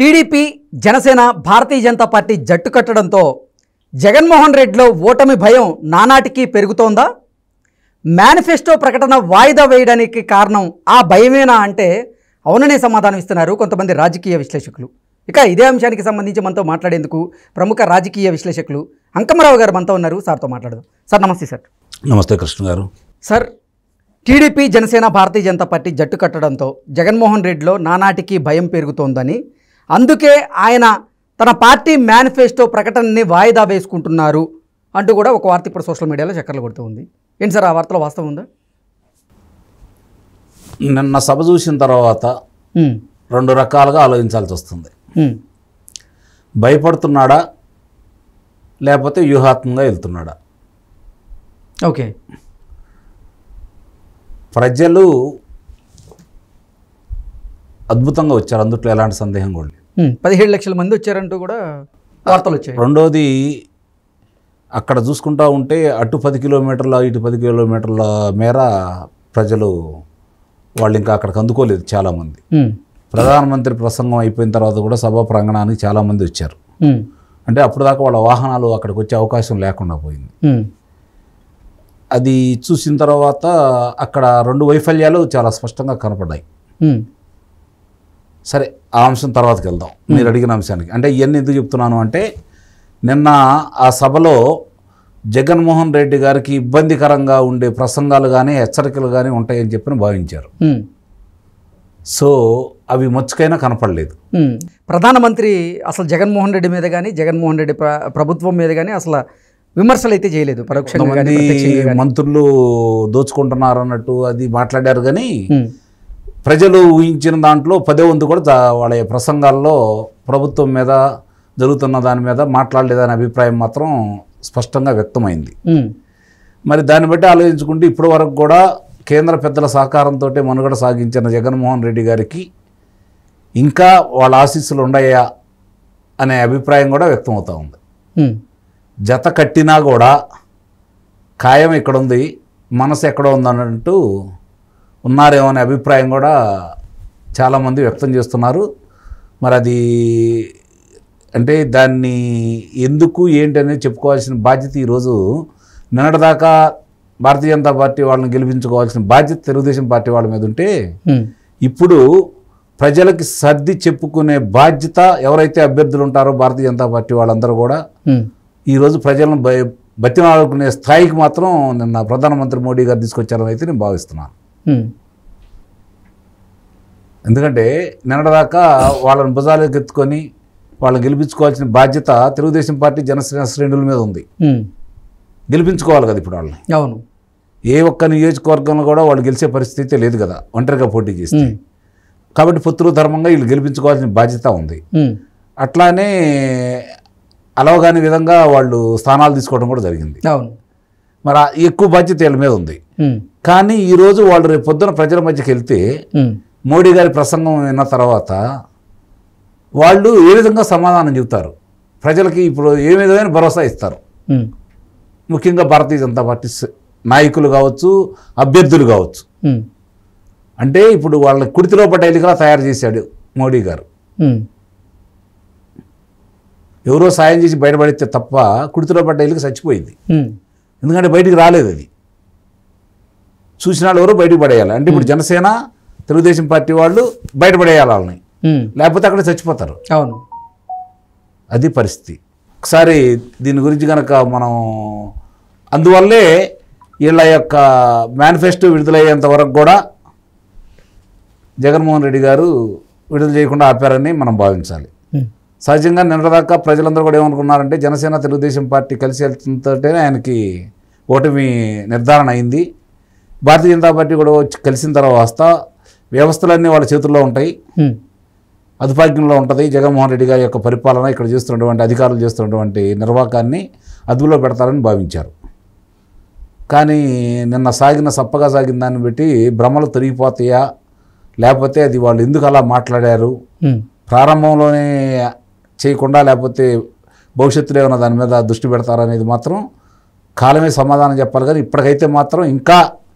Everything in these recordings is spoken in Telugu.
టీడీపీ జనసేన భారతీయ జనతా పార్టీ జట్టు కట్టడంతో జగన్మోహన్ రెడ్డిలో ఓటమి భయం నానాటికి పెరుగుతోందా మేనిఫెస్టో ప్రకటన వాయిదా వేయడానికి కారణం ఆ భయమేనా అంటే అవుననే సమాధానం ఇస్తున్నారు కొంతమంది రాజకీయ విశ్లేషకులు ఇక ఇదే అంశానికి సంబంధించి మనతో మాట్లాడేందుకు ప్రముఖ రాజకీయ విశ్లేషకులు అంకమరావు గారు మనతో ఉన్నారు సార్తో మాట్లాడదాం సార్ నమస్తే సార్ నమస్తే కృష్ణ గారు sir TDP Janasena Bharatiya Janata Party జట్టు కట్టడంతో జగన్మోహన్ రెడ్డిలో నానాటికి భయం పెరుగుతోందని అందుకే ఆయన తన పార్టీ మేనిఫెస్టో ప్రకటనని వాయిదా వేసుకుంటున్నారు అంటూ కూడా ఒక వార్త ఇప్పుడు సోషల్ మీడియాలో చక్కర్లు కొడుతూ ఉంది ఏంటి సార్ ఆ వార్తలో వాస్తవం ఉందా నిన్న సభ చూసిన తర్వాత ఉమ్, రెండు రకాలుగా ఆలోచించాల్సి వస్తుంది ఉమ్, భయపడుతున్నాడా లేకపోతే వ్యూహాత్మకంగా వెళ్తున్నాడా ఓకే ప్రజలు అద్భుతంగా వచ్చారు అందుట్లో ఎలాంటి సందేహం కూడా లేదు ఉమ్, పదిహేడు లక్షల మంది వచ్చారంటూ కూడా వార్తలు వచ్చాయి రెండోది అక్కడ చూసుకుంటా ఉంటే అటు పది కిలోమీటర్ల ఇటు పది కిలోమీటర్ల మేర ప్రజలు వాళ్ళు ఇంకా అక్కడికి అందుకోలేదు చాలామంది ఉమ్, ప్రధానమంత్రి ప్రసంగం అయిపోయిన తర్వాత కూడా సభా ప్రాంగణానికి చాలామంది వచ్చారు ఉమ్, అంటే అప్పుడు దాకా వాళ్ళ వాహనాలు అక్కడికి వచ్చే అవకాశం లేకుండా పోయింది ఉమ్, అది చూసిన తర్వాత అక్కడ రెండు వైఫల్యాలు చాలా స్పష్టంగా కనపడ్డాయి ఉమ్, సరే ఆ అంశం తర్వాతకి వెళ్దాం మీరు అడిగిన అంశానికి అంటే ఇవన్నీ ఎందుకు చెప్తున్నాను అంటే నిన్న ఆ సభలో జగన్మోహన్ రెడ్డి గారికి ఇబ్బందికరంగా ఉండే ప్రసంగాలు కానీ హెచ్చరికలు కానీ ఉంటాయని చెప్పి భావించారు ఉమ్, సో అవి మచ్చుకైనా కనపడలేదు ఉమ్. ప్రధానమంత్రి అసలు జగన్మోహన్ రెడ్డి మీద కానీ జగన్మోహన్ రెడ్డి ప్ర- ప్రభుత్వం మీద కానీ అసలు విమర్శలు అయితే చేయలేదు పరోక్షంగా కానీ కొంతమంది ప్రత్యక్షంగా కానీ మంత్రులు దోచుకుంటున్నారు అన్నట్టు అది మాట్లాడారు కానీ ఉమ్, ప్రజలు ఊహించిన దాంట్లో పదే వంతు కూడా దా- వాళ్ళ ప్రసంగాల్లో ప్రభుత్వం మీద జరుగుతున్న దాని మీద మాట్లాడలేదనే అభిప్రాయం మాత్రం స్పష్టంగా వ్యక్తమైంది ఉమ్, మరి దాన్ని బట్టి ఆలోచించుకుంటే ఇప్పటి వరకు కూడా కేంద్ర పెద్దల సహకారంతో మనుగడ సాగించిన జగన్మోహన్ రెడ్డి గారికి ఇంకా వాళ్ళ ఆశీస్సులు ఉన్నాయా అనే అభిప్రాయం కూడా వ్యక్తమవుతూ ఉంది ఉమ్, జత కట్టినా కూడా ఖాయం ఇక్కడ ఉంది మనసు ఎక్కడ ఉందన్నట్టు ఉన్నారేమో అనే అభిప్రాయం కూడా చాలామంది వ్యక్తం చేస్తున్నారు మరి అది అంటే దాన్ని ఎందుకు ఏంటి అనేది చెప్పుకోవాల్సిన బాధ్యత ఈరోజు నిన్నటిదాకా భారతీయ జనతా పార్టీ వాళ్ళని గెలిపించుకోవాల్సిన బాధ్యత తెలుగుదేశం పార్టీ వాళ్ళ మీద ఉంటే ఉమ్, ఇప్పుడు ప్రజలకి సర్ది చెప్పుకునే బాధ్యత ఎవరైతే అభ్యర్థులు ఉంటారో భారతీయ జనతా పార్టీ వాళ్ళందరూ కూడా ఉమ్, ఈరోజు ప్రజలను భయ బతిమాలుకునే స్థాయికి మాత్రం నిన్న ప్రధానమంత్రి మోడీ గారు తీసుకొచ్చారని అయితే నేను భావిస్తున్నాను ఉమ్, ఎందుకంటే నిన్నటిదాకా వాళ్ళని భుజాలకు ఎత్తుకొని వాళ్ళని గెలిపించుకోవాల్సిన బాధ్యత తెలుగుదేశం పార్టీ జనసేన శ్రేణుల మీద ఉంది ఉమ్, గెలిపించుకోవాలి కదా ఇప్పుడు వాళ్ళని అవును ఏ ఒక్క నియోజకవర్గంలో కూడా వాళ్ళు గెలిచే పరిస్థితి లేదు కదా ఒంటరిగా పోటీ చేస్తే ఉమ్, కాబట్టి పొత్తులు ధర్మంగా వీళ్ళు గెలిపించుకోవాల్సిన బాధ్యత ఉంది ఉమ్, అట్లానే అలవగాని విధంగా వాళ్ళు స్థానాలు తీసుకోవడం కూడా జరిగింది అవును మరి ఆ ఎక్కువ బాధ్యత వీళ్ళ మీద ఉంది ఉమ్, కానీ ఈరోజు వాళ్ళు రేపు పొద్దున ప్రజల మధ్యకి వెళ్తే ఉమ్, మోడీ గారి ప్రసంగం విన్న తర్వాత వాళ్ళు ఏ విధంగా సమాధానం చెబుతారు ప్రజలకి ఇప్పుడు ఏ విధమైన భరోసా ఇస్తారు ఉమ్, ముఖ్యంగా భారతీయ జనతా పార్టీ స- నాయకులు కావచ్చు అభ్యర్థులు కావచ్చు ఉమ్, అంటే ఇప్పుడు వాళ్ళని కుడితిలో పటేలుగా తయారు చేశాడు మోడీ గారు ఉమ్, ఎవరో సాయం చేసి బయటపడితే తప్ప కుడితిలో పటేలుకి చచ్చిపోయింది ఉమ్, ఎందుకంటే బయటికి రాలేదు అది చూసిన వాళ్ళు ఎవరు బయటకు పడేయాలి అంటే ఇప్పుడు జనసేన తెలుగుదేశం పార్టీ వాళ్ళు బయటపడేయాలి వాళ్ళని ఉమ్, లేకపోతే అక్కడ చచ్చిపోతారు అవును అది పరిస్థితి ఒకసారి దీని గురించి కనుక మనం అందువల్లే వీళ్ళ యొక్క మేనిఫెస్టో విడుదలయ్యేంత వరకు కూడా జగన్మోహన్ రెడ్డి గారు విడుదల చేయకుండా ఆపారని మనం భావించాలి ఉమ్, సహజంగా నిన్నదాకా ప్రజలందరూ కూడా ఏమనుకున్నారంటే జనసేన తెలుగుదేశం పార్టీ కలిసి వెళ్తుంటేనే ఆయనకి ఓటమి నిర్ధారణ అయింది భారతీయ జనతా పార్టీ కూడా వచ్చి కలిసిన తర్వాత వ్యవస్థలన్నీ వాళ్ళ చేతుల్లో ఉంటాయి ఉమ్, అదుపాజ్ఞంలో ఉంటుంది జగన్మోహన్ రెడ్డి గారి యొక్క పరిపాలన ఇక్కడ చేస్తున్నటువంటి అధికారులు చేస్తున్నటువంటి నిర్వాహకాన్ని అదుపులో పెడతారని భావించారు కానీ నిన్న సాగిన సప్పగా సాగిన దాన్ని బట్టి భ్రమలు తొలగిపోతాయా లేకపోతే అది వాళ్ళు ఎందుకు అలా మాట్లాడారు ఉమ్, ప్రారంభంలోనే చేయకుండా లేకపోతే భవిష్యత్తులో ఏమైనా దాని మీద దృష్టి పెడతారనేది మాత్రం కాలమే సమాధానం చెప్పాలి కానీ ఇప్పటికైతే మాత్రం ఇంకా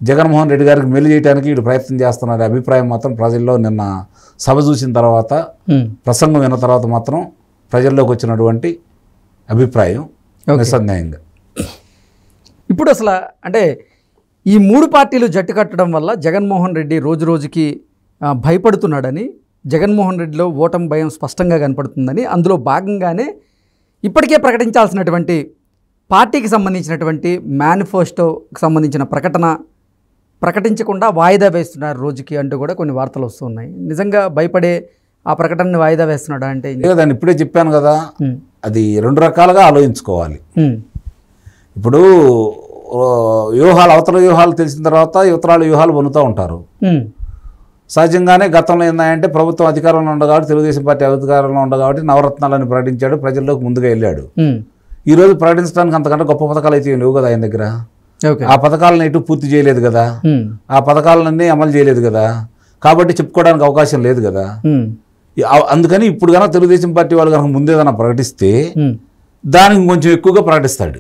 జగన్మోహన్ రెడ్డి గారికి మేలు చేయడానికి వీడు ప్రయత్నం చేస్తున్నారు అభిప్రాయం మాత్రం ప్రజల్లో నిన్న సభ చూసిన తర్వాత ఉమ్. ప్రసంగం విన్న తర్వాత మాత్రం ప్రజల్లోకి వచ్చినటువంటి అభిప్రాయం Okay. నిస్సందేహంగా ఇప్పుడు అసలు అంటే ఈ మూడు పార్టీలు జట్టు కట్టడం వల్ల జగన్మోహన్ రెడ్డి రోజు రోజుకి ఆ, భయపడుతున్నాడని జగన్మోహన్ రెడ్డిలో ఓటమి భయం స్పష్టంగా కనపడుతుందని అందులో భాగంగానే ఇప్పటికే ప్రకటించాల్సినటువంటి పార్టీకి సంబంధించినటువంటి మేనిఫెస్టోకి సంబంధించిన ప్రకటన ప్రకటించకుండా వాయిదా వేస్తున్నారు రోజుకి అంటూ కూడా కొన్ని వార్తలు వస్తున్నాయి నిజంగా భయపడే ఆ ప్రకటనని వాయిదా వేస్తున్నాడా అంటే ఇక దాన్ని ఇప్పుడే చెప్పాను కదా ఉమ్, అది రెండు రకాలుగా ఆలోచించుకోవాలి ఉమ్, ఇప్పుడు ఓ, వ్యూహాలు అవతల వ్యూహాలు తెలిసిన తర్వాత యువతరాల వ్యూహాలు పొందుతూ ఉంటారు ఉమ్, సహజంగానే గతంలో ఏంటంటే ప్రభుత్వం అధికారంలో ఉంది కాబట్టి తెలుగుదేశం పార్టీ అధికారంలో ఉంది కాబట్టి నవరత్నాలని ప్రకటించాడు ప్రజల్లోకి ముందుగా వెళ్ళాడు ఉమ్, ఈ రోజు ప్రకటించడానికి అంతకంటే గొప్ప పథకాలు అయితే ఏం లేవు కదా ఆయన దగ్గర ఓకే ఆ పథకాలను ఎటు పూర్తి చేయలేదు కదా ఉమ్, ఆ పథకాలన్నీ అమలు చేయలేదు కదా కాబట్టి చెప్పుకోవడానికి అవకాశం లేదు కదా ఉమ్, ఈ- ఆ- అందుకని ఇప్పుడు కనుక తెలుగుదేశం పార్టీ వాళ్ళు కనుక ముందేదైనా ప్రకటిస్తే ఉమ్, దానికి కొంచెం ఎక్కువగా ప్రకటిస్తాడు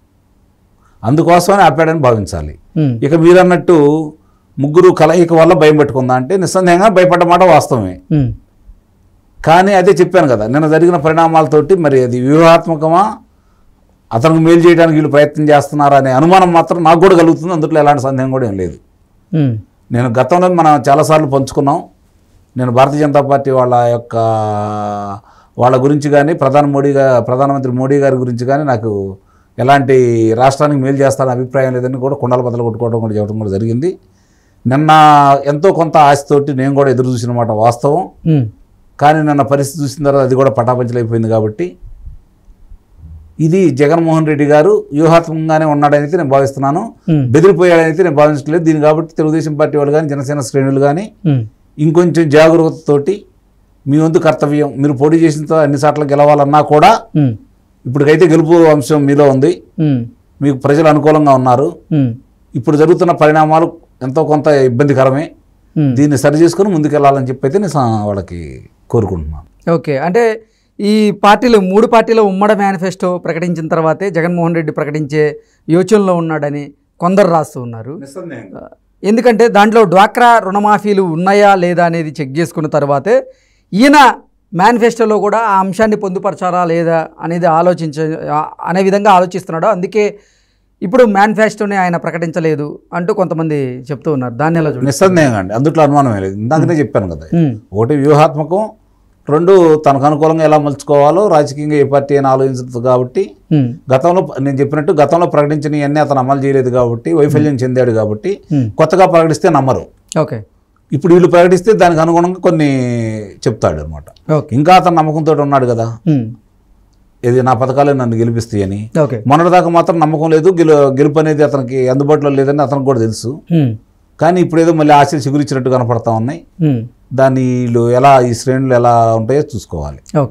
అందుకోసమని ఆపాడని భావించాలి ఉమ్, ఇక మీరన్నట్టు ముగ్గురు కలయిక వల్ల భయం పెట్టుకుందా అంటే నిస్సందేహంగా భయపడ్డ మాట వాస్తవమే ఉమ్, కానీ అదే చెప్పాను కదా నిన్న జరిగిన పరిణామాలతోటి మరి అది వ్యూహాత్మకమా అతనికి మేలు చేయడానికి వీళ్ళు ప్రయత్నం చేస్తున్నారా అనే అనుమానం మాత్రం నాకు కూడా కలుగుతుంది అందులో ఎలాంటి సందేహం కూడా ఏం లేదు ఉమ్, నేను గతంలో మనం చాలాసార్లు పంచుకున్నాం నేను భారతీయ జనతా పార్టీ వాళ్ళ యొక్క వాళ్ళ గురించి కానీ ప్రధాని మోడీ గా ప్రధానమంత్రి మోడీ గారి గురించి కానీ నాకు ఎలాంటి రాష్ట్రానికి మేలు చేస్తారని అభిప్రాయం లేదని కూడా కుండల బద్దలు కొట్టుకోవడం కూడా చెప్పడం కూడా జరిగింది నిన్న ఎంతో కొంత ఆశతోటి నేను కూడా ఎదురు చూసిన మాట వాస్తవం ఉమ్, కానీ నిన్న పరిస్థితి చూసిన తర్వాత అది కూడా పటాపంచలైపోయింది కాబట్టి ఇది జగన్మోహన్ రెడ్డి గారు వ్యూహాత్మకంగానే ఉన్నాడనైతే నేను భావిస్తున్నాను ఉమ్, బెదిరిపోయాడనైతే నేను భావించట్లేదు దీని కాబట్టి తెలుగుదేశం పార్టీ వాళ్ళు కానీ జనసేన శ్రేణులు కానీ ఉమ్, ఇంకొంచెం జాగ్రత్తతోటి మీ వంతు కర్తవ్యం మీరు పోటీ చేసిన తర్వాత అన్ని సార్లు గెలవాలన్నా కూడా ఉమ్, ఇప్పటికైతే గెలుపు అంశం మీలో ఉంది ఉమ్, మీకు ప్రజలు అనుకూలంగా ఉన్నారు ఉమ్, ఇప్పుడు జరుగుతున్న పరిణామాలు ఎంతో కొంత ఇబ్బందికరమే ఉమ్. దీన్ని సరి చేసుకొని ముందుకెళ్ళాలని చెప్పి అయితే నేను సా- వాళ్ళకి కోరుకుంటున్నాను ఓకే అంటే ఈ పార్టీలు మూడు పార్టీల ఉమ్మడి మేనిఫెస్టో ప్రకటించిన తర్వాతే జగన్మోహన్ రెడ్డి ప్రకటించే యోచనలో ఉన్నాడని కొందరు రాస్తూ ఉన్నారు ఎందుకంటే దాంట్లో డ్వాక్రా రుణమాఫీలు ఉన్నాయా లేదా అనేది చెక్ చేసుకున్న తర్వాతే ఈయన మేనిఫెస్టోలో కూడా ఆ అంశాన్ని పొందుపరచారా లేదా అనేది ఆలోచించ ఆ- అనే విధంగా ఆలోచిస్తున్నాడు అందుకే ఇప్పుడు మేనిఫెస్టోని ఆయన ప్రకటించలేదు అంటూ కొంతమంది చెప్తూ ఉన్నారు దాన్ని ఎలా చూడండి నిస్సందేహంగా అండి అందుట్లో అనుమానం లేదు ఇందాకనే చెప్పాను కదా ఒకటి వ్యూహాత్మకం రెండు తనకు అనుకూలంగా ఎలా మలుచుకోవాలో రాజకీయంగా ఏ పార్టీ అయినా ఆలోచించదు కాబట్టి గతంలో నేను చెప్పినట్టు గతంలో ప్రకటించినవన్నీ అతను అమలు చేయలేదు కాబట్టి వైఫల్యం చెందాడు కాబట్టి కొత్తగా ప్రకటిస్తే నమ్మరు ఓకే ఇప్పుడు వీళ్ళు ప్రకటిస్తే దానికి అనుగుణంగా కొన్ని చెప్తాడు అనమాట ఓకే ఇంకా అతను నమ్మకంతో ఉన్నాడు కదా ఇది నా పథకాలే నన్ను గెలిపిస్తాయని ఓకే మొన్నటిదాకా మాత్రం నమ్మకం లేదు గెలు గెలుపు అనేది అతనికి అందుబాటులో లేదని అతనికి కూడా తెలుసు కానీ ఇప్పుడు ఏదో మళ్ళీ ఆశలు చిగురిచ్చినట్టు కనపడతా ఉన్నాయి దాన్ని వీళ్ళు ఎలా ఈ శ్రేణులు ఎలా ఉంటాయో చూసుకోవాలి ఓకే